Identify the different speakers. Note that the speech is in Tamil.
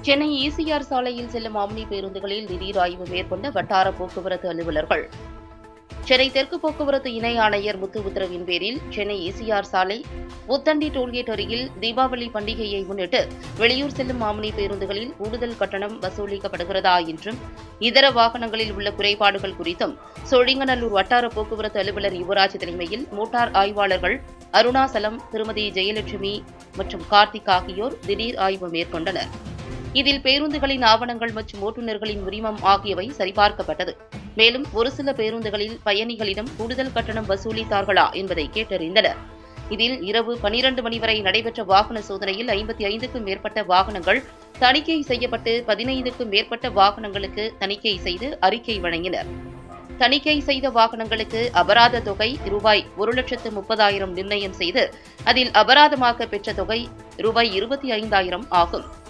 Speaker 1: சென்னை ஈசிஆர் சாலையில் செல்லும் ஆம்னி பேருந்துகளில் திடீர் ஆய்வு மேற்கொண்ட வட்டார போக்குவரத்து அலுவலர்கள் சென்னை தெற்கு போக்குவரத்து இணை ஆணையர் முத்து உத்தரவின் பேரில் சென்னை ஈசிஆர் சாலை முத்தண்டி டோல்கேட் அருகில் தீபாவளி பண்டிகையை முன்னிட்டு வெளியூர் செல்லும் ஆம்னி பேருந்துகளில் கூடுதல் கட்டணம் வசூலிக்கப்படுகிறதா என்றும் இதர வாகனங்களில் உள்ள குறைபாடுகள் குறித்தும் சோழிங்கநல்லூர் வட்டார போக்குவரத்து அலுவலர் யுவராஜ் தலைமையில் மோட்டார் ஆய்வாளர்கள் அருணாசலம் திருமதி ஜெயலட்சுமி மற்றும் கார்த்திக் ஆகியோர் திடீர் ஆய்வு மேற்கொண்டனர் இதில் பேருந்துகளின் ஆவணங்கள் மற்றும் ஓட்டுநர்களின் உரிமம் ஆகியவை சரிபார்க்கப்பட்டது மேலும் ஒரு சில பேருந்துகளில் பயணிகளிடம் கூடுதல் கட்டணம் வசூலித்தார்களா என்பதை கேட்டறிந்தனர் இதில் இரவு பனிரண்டு மணி வரை நடைபெற்ற வாகன சோதனையில் ஐம்பத்தி ஐந்துக்கும் மேற்பட்ட வாகனங்கள் தணிக்கை செய்யப்பட்டு பதினைந்துக்கும் மேற்பட்ட வாகனங்களுக்கு தணிக்கை செய்து அறிக்கை வழங்கினர் தணிக்கை செய்த வாகனங்களுக்கு அபராத தொகை ரூபாய் ஒரு லட்சத்து முப்பதாயிரம் நிர்ணயம் செய்து அதில் அபராதமாக பெற்ற தொகை ரூபாய் இருபத்தி ஐந்தாயிரம் ஆகும்